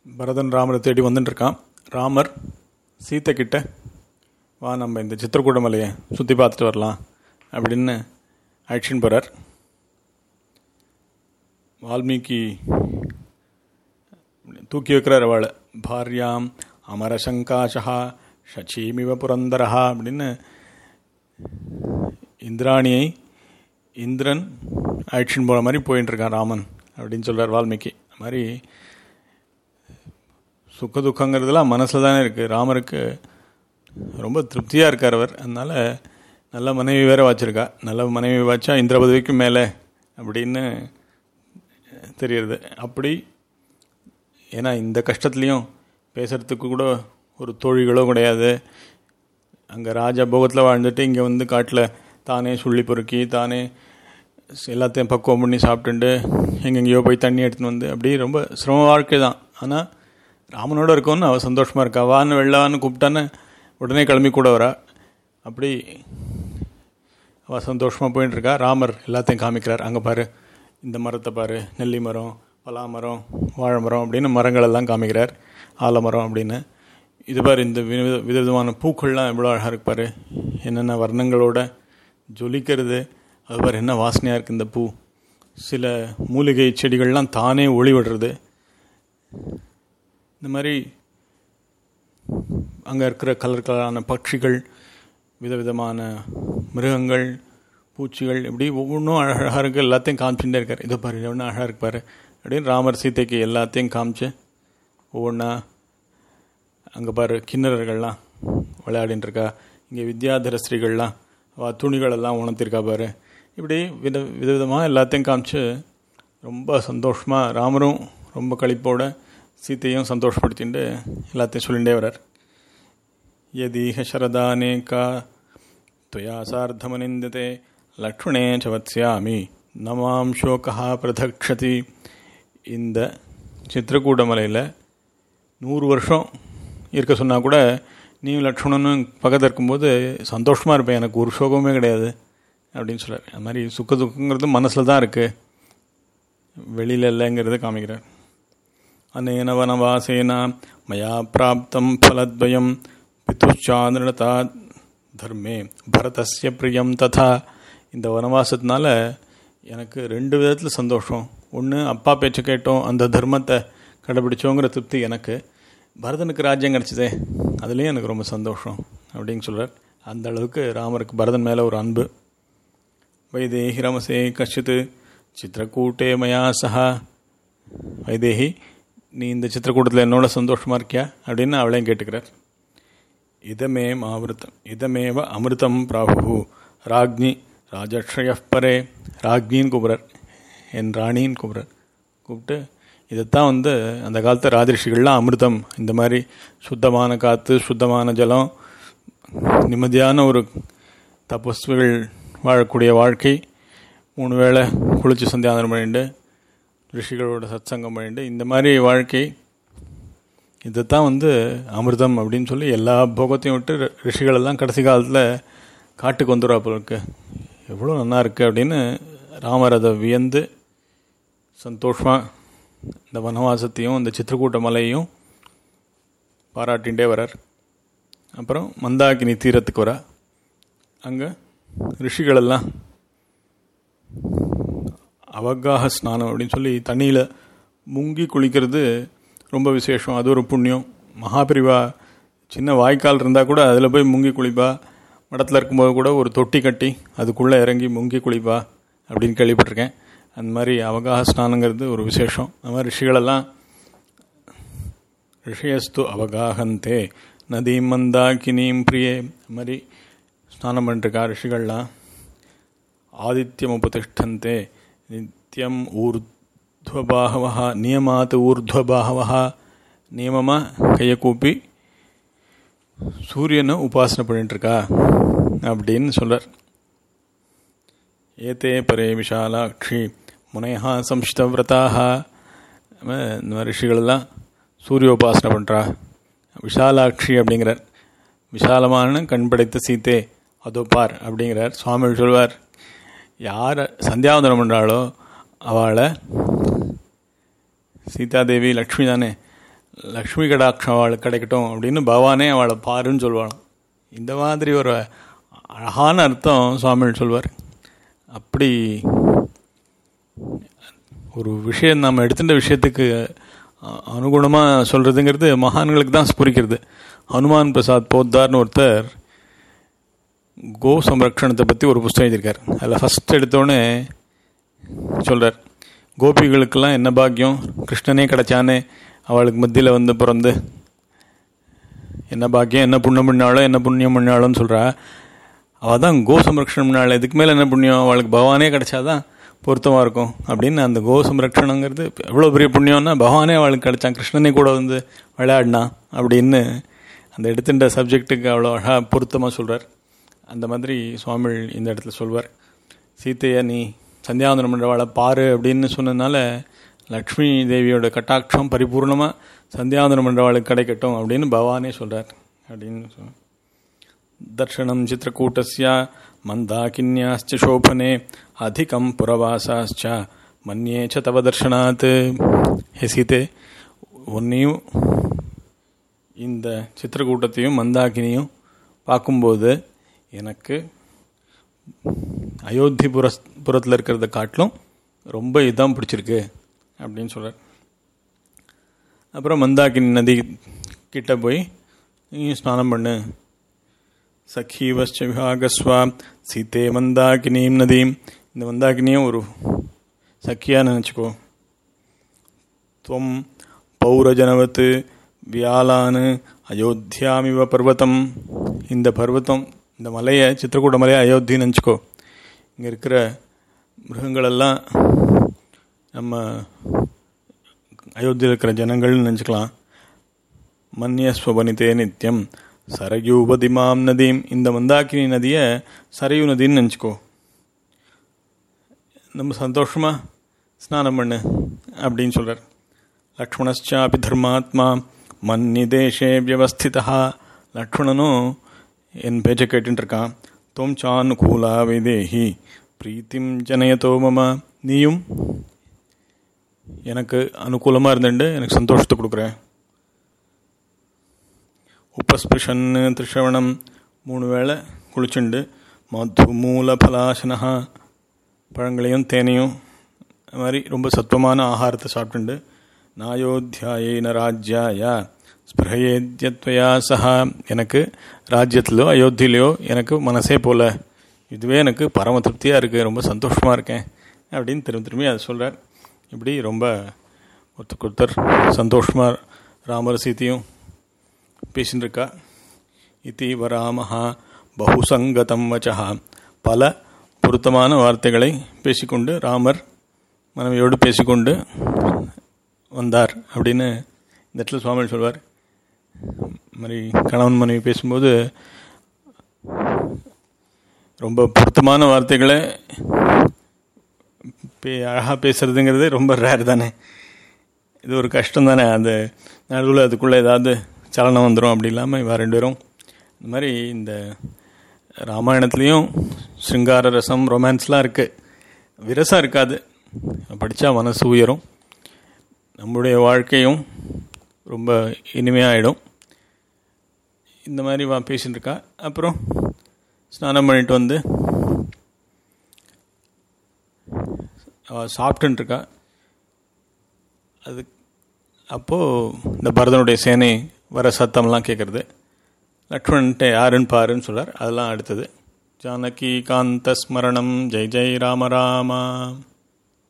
பரதன் ராமரை தேடி வந்துட்டு இருக்கான் ராமர் சீத்தை கிட்ட வா நம்ம இந்த சித்திரக்கூட மலையை சுற்றி பார்த்துட்டு வரலாம் அப்படின்னு அழைச்சின்னு போகிறார் வால்மீகி தூக்கி வைக்கிறார் அவளை பாரியாம் அமரசங்காஷா ஷச்சீமிவ புரந்தரஹா அப்படின்னு இந்திராணியை இந்திரன் அழைச்சின்னு போகிற மாதிரி போயின்னு இருக்கான் ராமன் அப்படின்னு சொல்கிறார் வால்மீகி அது மாதிரி சுக்க துக்கங்கிறதுலாம் மனசில் தானே இருக்குது ராமருக்கு ரொம்ப திருப்தியாக இருக்கார் அவர் அதனால் நல்ல மனைவி வேற வச்சுருக்கா நல்ல மனைவி வச்சா இந்திர பதவிக்கு மேலே அப்படின்னு தெரியுது அப்படி ஏன்னா இந்த கஷ்டத்துலேயும் பேசுகிறதுக்கு கூட ஒரு தோழிகளோ கிடையாது அங்கே ராஜா போகத்தில் வாழ்ந்துட்டு இங்கே வந்து காட்டில் தானே சுள்ளி பொறுக்கி தானே எல்லாத்தையும் பக்குவம் பண்ணி சாப்பிட்டுண்டு எங்கெங்கேயோ போய் தண்ணி எடுத்துன்னு வந்து அப்படி ரொம்ப சிரம வாழ்க்கை தான் ஆனால் ராமனோட இருக்கோன்னு அவள் சந்தோஷமாக இருக்கா வான்னு வெள்ளான்னு கூப்பிட்டான்னு உடனே கிளம்பி கூட வரா அப்படி அவள் சந்தோஷமாக போயின்னு இருக்கா ராமர் எல்லாத்தையும் காமிக்கிறார் அங்கே பாரு இந்த மரத்தை பாரு நெல்லி மரம் பலா மரம் வாழை மரம் அப்படின்னு மரங்கள் எல்லாம் காமிக்கிறார் ஆலமரம் அப்படின்னு இது பாரு இந்த வித விதவிதமான பூக்கள்லாம் எவ்வளோ அழகாக இருக்கு பாரு என்னென்ன வர்ணங்களோட ஜொலிக்கிறது அது பாரு என்ன வாசனையாக இருக்குது இந்த பூ சில மூலிகை செடிகள்லாம் தானே ஒளி விடுறது இந்த மாதிரி அங்கே இருக்கிற கலர் கலரான பட்சிகள் விதவிதமான மிருகங்கள் பூச்சிகள் இப்படி ஒவ்வொன்றும் அழகாக இருக்குது எல்லாத்தையும் காமிச்சுட்டே இருக்கார் இதை பாரு எவ்வளோ அழகாக இருக்கு பாரு அப்படின்னு ராமர் சீதைக்கு எல்லாத்தையும் காமிச்சு ஒவ்வொன்றா அங்கே பாரு கிண்ணறர்கள்லாம் விளையாடின்னு இருக்கா இங்கே வித்யாதர ஸ்ரீகள்லாம் அவள் துணிகளெல்லாம் உணர்த்திருக்கா பாரு இப்படி வித விதவிதமாக எல்லாத்தையும் காமிச்சு ரொம்ப சந்தோஷமாக ராமரும் ரொம்ப கழிப்போட சீத்தையும் சந்தோஷப்படுத்திட்டு எல்லாத்தையும் சொல்லிகிட்டே வரார் யதீஹ சரதானேகா துவயா சார்த்தமனிந்ததே லக்ஷ்மணே சவத்ஸ்யாமி நமாம் சோகா பிரதக்ஷதி இந்த சித்திரக்கூட மலையில் நூறு வருஷம் இருக்க சொன்னால் கூட நீ லக்ஷ்மணனும் பக்கத்தில் இருக்கும்போது சந்தோஷமாக இருப்பேன் எனக்கு ஒரு சோகமே கிடையாது அப்படின்னு சொல்கிறார் அது மாதிரி சுக்க துக்கங்கிறது மனசில் தான் இருக்குது வெளியில் இல்லைங்கிறத காமிக்கிறார் அனேன வனவாசேன மயா பிராப்தம் ஃபலத்வயம் பித்துச்சாந்திரதா தர்மே பரதஸ்ய பிரியம் ததா இந்த வனவாசத்தினால எனக்கு ரெண்டு விதத்தில் சந்தோஷம் ஒன்று அப்பா பேச்சை கேட்டோம் அந்த தர்மத்தை கடைபிடிச்சோங்கிற திருப்தி எனக்கு பரதனுக்கு ராஜ்யம் கிடச்சிதே அதுலேயும் எனக்கு ரொம்ப சந்தோஷம் அப்படின்னு சொல்கிறார் அந்த அளவுக்கு ராமருக்கு பரதன் மேலே ஒரு அன்பு வைதேகி ரமசே கஷ்டித்து சித்திரக்கூட்டே மயா சஹா வைதேகி நீ இந்த சித்திரக்கூட்டத்தில் என்னோட சந்தோஷமாக இருக்கியா அப்படின்னு அவளையும் கேட்டுக்கிறார் இதமே அமிர்தம் இதமேவ அமிர்தம் பிராபு ராக்னி ராஜக்ஷய பரே ராக்னின்னு கூப்பிட்றார் என் ராணின்னு கூப்பிட்றார் கூப்பிட்டு இதைத்தான் வந்து அந்த காலத்து ராஜரிஷிகள்லாம் அமிர்தம் இந்த மாதிரி சுத்தமான காற்று சுத்தமான ஜலம் நிம்மதியான ஒரு தபஸ்விகள் வாழக்கூடிய வாழ்க்கை மூணு வேளை குளிச்சு சந்தியாதனம் பண்ணிட்டு ரிஷிகளோட சத்சங்கம் பண்ணிட்டு இந்த மாதிரி வாழ்க்கை இதைத்தான் வந்து அமிர்தம் அப்படின்னு சொல்லி எல்லா போகத்தையும் விட்டு ரிஷிகளெல்லாம் கடைசி காலத்தில் காட்டுக்கு வந்துடுவா போல இருக்கு எவ்வளோ நல்லா இருக்குது அப்படின்னு ராமர் அதை வியந்து சந்தோஷமாக இந்த வனவாசத்தையும் இந்த சித்திரக்கூட்ட மலையையும் பாராட்டிகிட்டே வரார் அப்புறம் மந்தாகினி தீரத்துக்கு வர அங்கே ரிஷிகளெல்லாம் அவகாக ஸ்நானம் அப்படின்னு சொல்லி தண்ணியில் முங்கி குளிக்கிறது ரொம்ப விசேஷம் அது ஒரு புண்ணியம் மகாபிரிவா சின்ன வாய்க்கால் இருந்தால் கூட அதில் போய் முங்கி குளிப்பா மடத்தில் இருக்கும்போது கூட ஒரு தொட்டி கட்டி அதுக்குள்ளே இறங்கி முங்கி குளிப்பா அப்படின்னு கேள்விப்பட்டிருக்கேன் அந்த மாதிரி அவகாக ஸ்நானங்கிறது ஒரு விசேஷம் அந்த மாதிரி ரிஷிகளெல்லாம் ரிஷியஸ்து அவகாகந்தே நதீம் மந்தாக்கினீம் பிரியே அது மாதிரி ஸ்நானம் பண்ணிருக்கா ரிஷிகள்லாம் ஆதித்யம் உபதிஷ்டந்தே நித்தியம் ஊர்துவபாகவா நியமாத் ஊர்துவபாகவா நியமமாக கையை கூப்பி சூரியனை உபாசனை பண்ணிட்டுருக்கா அப்படின்னு சொல்கிறார் ஏதே பரே விஷாலாட்சி முனையா சம்ஸ்தவிரதாக இந்த மாதிரி ரிஷிகளெல்லாம் சூரிய உபாசனை பண்ணுறா விஷாலாட்சி அப்படிங்கிறார் விஷாலமான கண் படைத்த சீத்தே அதோ பார் அப்படிங்கிறார் சுவாமி சொல்வார் யார் சந்தியாவந்தனம் பண்ணுறாளோ அவளை சீதாதேவி லக்ஷ்மி தானே லக்ஷ்மி கடாட்சம் அவளுக்கு கிடைக்கட்டும் அப்படின்னு பகவானே அவளை பாருன்னு சொல்லுவாளாம் இந்த மாதிரி ஒரு அழகான அர்த்தம் சுவாமிகள் சொல்வார் அப்படி ஒரு விஷயம் நாம் எடுத்துட்ட விஷயத்துக்கு அனுகுணமாக சொல்கிறதுங்கிறது மகான்களுக்கு தான் ஸ்புரிக்கிறது ஹனுமான் பிரசாத் போத்தார்னு ஒருத்தர் கோ சம்ரக்ஷணத்தை பற்றி ஒரு புஸ்தகம் எழுதியிருக்கார் அதில் ஃபஸ்ட் எடுத்தோடனே சொல்கிறார் கோபிகளுக்கெல்லாம் என்ன பாக்கியம் கிருஷ்ணனே கிடச்சானே அவளுக்கு மத்தியில் வந்து பிறந்து என்ன பாக்கியம் என்ன புண்ணியம் பண்ணாலோ என்ன புண்ணியம் பண்ணாலோன்னு சொல்கிறா அவள் தான் கோ சம்ரக்ஷணம் பண்ணாள் இதுக்கு மேலே என்ன புண்ணியம் அவளுக்கு பகவானே கிடைச்சாதான் பொருத்தமாக இருக்கும் அப்படின்னு அந்த கோ சம்ரக்ஷணங்கிறது எவ்வளோ பெரிய புண்ணியம்னா பகவானே அவளுக்கு கிடைச்சான் கிருஷ்ணனே கூட வந்து விளையாடினா அப்படின்னு அந்த எடுத்துட்ட சப்ஜெக்ட்டுக்கு அவ்வளோ அழகாக பொருத்தமாக சொல்கிறார் அந்த மாதிரி சுவாமி இந்த இடத்துல சொல்வார் சீத்தையை நீ சந்தியாவந்தனம் பண்ணுறவாளை பாரு அப்படின்னு சொன்னதுனால லக்ஷ்மி தேவியோட கட்டாட்சம் பரிபூர்ணமாக சந்தியாவந்தனம் பண்ணுறவாளுக்கு கிடைக்கட்டும் அப்படின்னு பகவானே சொல்கிறார் அப்படின்னு சொன்னார் தர்ஷனம் சித்திரக்கூட்டஸ்ய மந்தாக்கின்யாச்ச சோபனே அதிகம் புறவாசாச்ச மன்யே ச தவ தர்ஷனாத் ஹெசித்தே உன்னையும் இந்த சித்திரக்கூட்டத்தையும் மந்தாக்கினியும் பார்க்கும்போது எனக்கு அயோத்தி புர புறத்தில் இருக்கிறத காட்டிலும் ரொம்ப இதான் பிடிச்சிருக்கு அப்படின்னு சொல்கிறார் அப்புறம் மந்தாக்கினி நதி கிட்ட போய் நீ ஸ்நானம் பண்ணு சఖீவச்ச விஹாகஸ்வா சீத்தே மந்தாக்கினியும் நதியும் இந்த மந்தாக்கினியும் ஒரு சக்கியாக நினச்சிக்கோ துவம் பௌரஜனவத்து வியாலானு அயோத்தியாமிவ பர்வதம் இந்த பர்வதம் இந்த மலையை சித்திரக்கூட மலையை அயோத்தின்னு நினச்சிக்கோ இங்கே இருக்கிற மிருகங்களெல்லாம் நம்ம அயோத்தியில் இருக்கிற ஜனங்கள்னு நினச்சிக்கலாம் மன்யஸ்வபனிதே நித்தியம் சரயூபதிமாம் நதியும் இந்த மந்தாக்கினி நதியை சரையு நதின்னு நினச்சிக்கோ நம்ம சந்தோஷமாக ஸ்நானம் பண்ணு அப்படின்னு சொல்கிறார் லக்ஷ்மணச்சாபி தர்மாத்மா மன்னி தேசே வியவஸ்திதா லக்ஷ்மணனும் என் பேச்சை கேட்டுட்டு இருக்கான் தொம் சானுகூலா வைதேஹி பிரீத்திம் ஜனயதோ மம நீயும் எனக்கு அனுகூலமாக இருந்துட்டு எனக்கு சந்தோஷத்தை கொடுக்குறேன் உபஸ்பிருஷன்னு திருஷவணம் மூணு வேளை குளிச்சுண்டு மது மூல பலாசனஹா பழங்களையும் தேனையும் அது மாதிரி ரொம்ப சத்துவமான ஆகாரத்தை சாப்பிட்டுண்டு நாயோத்தியாயின ராஜ்யாய ஸ்பிரஹேத்யத்வயா சஹா எனக்கு ராஜ்யத்திலோ அயோத்தியிலையோ எனக்கு மனசே போல இதுவே எனக்கு பரம திருப்தியாக இருக்குது ரொம்ப சந்தோஷமாக இருக்கேன் அப்படின்னு திரும்ப திரும்பி அதை சொல்கிறார் இப்படி ரொம்ப ஒருத்தருக்கு ஒருத்தர் சந்தோஷமாக ராமர் சீத்தையும் பேசின்னு இருக்கா இத்தி வராமஹா பகுசங்கதம் வச்சா பல பொருத்தமான வார்த்தைகளை பேசிக்கொண்டு ராமர் மனைவியோடு பேசிக்கொண்டு வந்தார் அப்படின்னு இந்த இடத்துல சுவாமி சொல்வார் மாதிரி கணவன் மனைவி பேசும்போது ரொம்ப பொருத்தமான வார்த்தைகளை பே அழகாக பேசுறதுங்கிறது ரொம்ப ரேர் தானே இது ஒரு கஷ்டம் தானே அந்த நடுவில் அதுக்குள்ளே ஏதாவது சலனம் வந்துடும் அப்படி இல்லாமல் இவா ரெண்டு பேரும் இந்த மாதிரி இந்த ராமாயணத்துலேயும் சிங்கார ரசம் ரொமான்ஸ்லாம் இருக்குது விரசம் இருக்காது படித்தா மனசு உயரும் நம்முடைய வாழ்க்கையும் ரொம்ப இனிமையாகிடும் இந்த மாதிரி வா பேசிட்டு இருக்கா அப்புறம் ஸ்நானம் பண்ணிட்டு வந்து அவள் சாப்பிட்டுருக்கா அது அப்போது இந்த பரதனுடைய சேனை வர சத்தம்லாம் கேட்குறது லக்ஷ்மண்கிட்ட யாருன்னு பாருன்னு சொல்கிறார் அதெல்லாம் அடுத்தது ஜானகி காந்த ஸ்மரணம் ஜெய் ஜெய் ராம ராமா